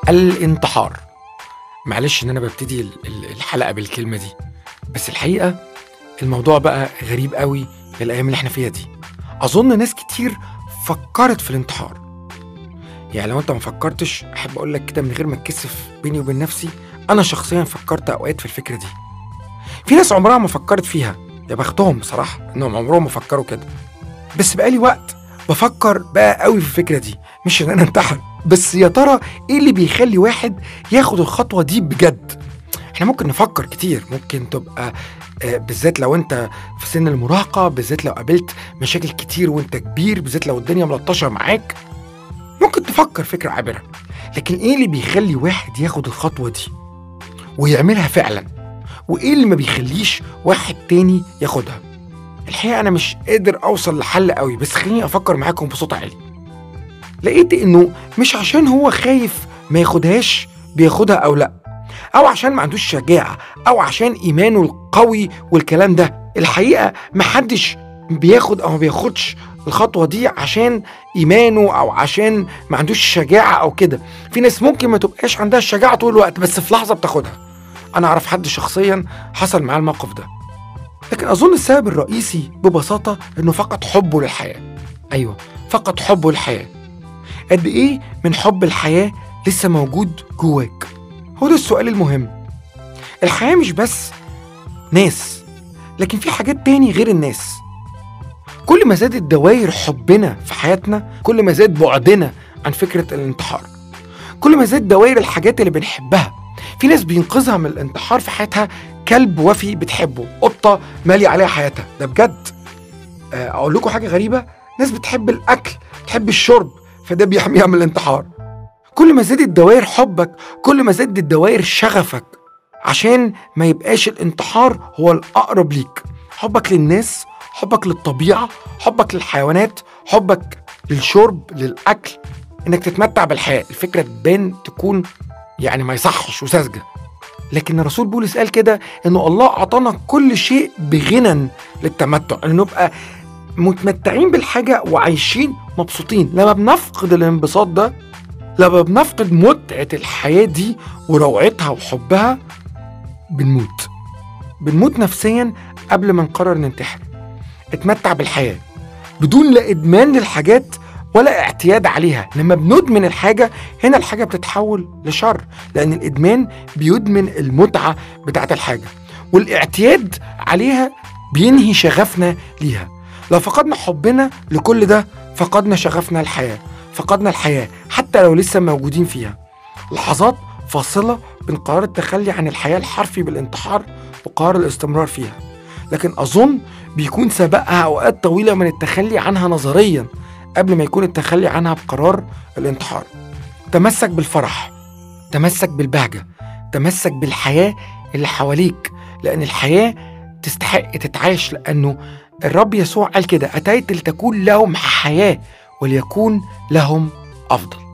الانتحار معلش ان انا ببتدي ال- ال- الحلقه بالكلمه دي بس الحقيقه الموضوع بقى غريب قوي الايام اللي احنا فيها دي اظن ناس كتير فكرت في الانتحار يعني لو انت ما فكرتش احب اقول لك كده من غير ما اتكسف بيني وبين نفسي انا شخصيا فكرت اوقات في الفكره دي في ناس عمرها ما فكرت فيها يا بختهم بصراحه انهم عمرهم ما فكروا كده بس بقالي وقت بفكر بقى قوي في الفكره دي مش ان انا انتحر بس يا ترى ايه اللي بيخلي واحد ياخد الخطوه دي بجد احنا ممكن نفكر كتير ممكن تبقى آه، بالذات لو انت في سن المراهقه بالذات لو قابلت مشاكل كتير وانت كبير بالذات لو الدنيا ملطشه معاك ممكن تفكر فكره عابره لكن ايه اللي بيخلي واحد ياخد الخطوه دي ويعملها فعلا وايه اللي ما بيخليش واحد تاني ياخدها الحقيقه انا مش قادر اوصل لحل قوي بس خليني افكر معاكم بصوت عالي لقيت انه مش عشان هو خايف ما ياخدهاش بياخدها او لا او عشان ما عندوش شجاعه او عشان ايمانه القوي والكلام ده الحقيقه محدش بياخد او ما بياخدش الخطوه دي عشان ايمانه او عشان ما عندوش شجاعه او كده في ناس ممكن ما تبقاش عندها الشجاعه طول الوقت بس في لحظه بتاخدها انا اعرف حد شخصيا حصل معاه الموقف ده لكن اظن السبب الرئيسي ببساطه انه فقد حبه للحياه ايوه فقد حبه للحياه قد ايه من حب الحياه لسه موجود جواك هو ده السؤال المهم الحياه مش بس ناس لكن في حاجات تاني غير الناس كل ما زادت دوائر حبنا في حياتنا كل ما زاد بعدنا عن فكره الانتحار كل ما زاد دوائر الحاجات اللي بنحبها في ناس بينقذها من الانتحار في حياتها كلب وفي بتحبه قطه مالي عليها حياتها ده بجد آه، اقول لكم حاجه غريبه ناس بتحب الاكل بتحب الشرب فده بيحميها من الانتحار كل ما زادت دوائر حبك كل ما زادت دوائر شغفك عشان ما يبقاش الانتحار هو الاقرب ليك حبك للناس حبك للطبيعه حبك للحيوانات حبك للشرب للاكل انك تتمتع بالحياه الفكره تبان تكون يعني ما يصحش وساذجه لكن الرسول بولس قال كده انه الله اعطانا كل شيء بغنى للتمتع ان نبقى متمتعين بالحاجه وعايشين مبسوطين لما بنفقد الانبساط ده لما بنفقد متعه الحياه دي وروعتها وحبها بنموت بنموت نفسيا قبل ما نقرر ننتحر اتمتع بالحياه بدون لا ادمان للحاجات ولا اعتياد عليها لما بندمن الحاجه هنا الحاجه بتتحول لشر لان الادمان بيدمن المتعه بتاعت الحاجه والاعتياد عليها بينهي شغفنا ليها لو فقدنا حبنا لكل ده فقدنا شغفنا الحياه فقدنا الحياه حتى لو لسه موجودين فيها لحظات فاصله بين قرار التخلي عن الحياه الحرفي بالانتحار وقرار الاستمرار فيها لكن اظن بيكون سبقها اوقات طويله من التخلي عنها نظريا قبل ما يكون التخلي عنها بقرار الانتحار تمسك بالفرح تمسك بالبهجة تمسك بالحياة اللي حواليك لأن الحياة تستحق تتعاش لأنه الرب يسوع قال كده أتيت لتكون لهم حياة وليكون لهم أفضل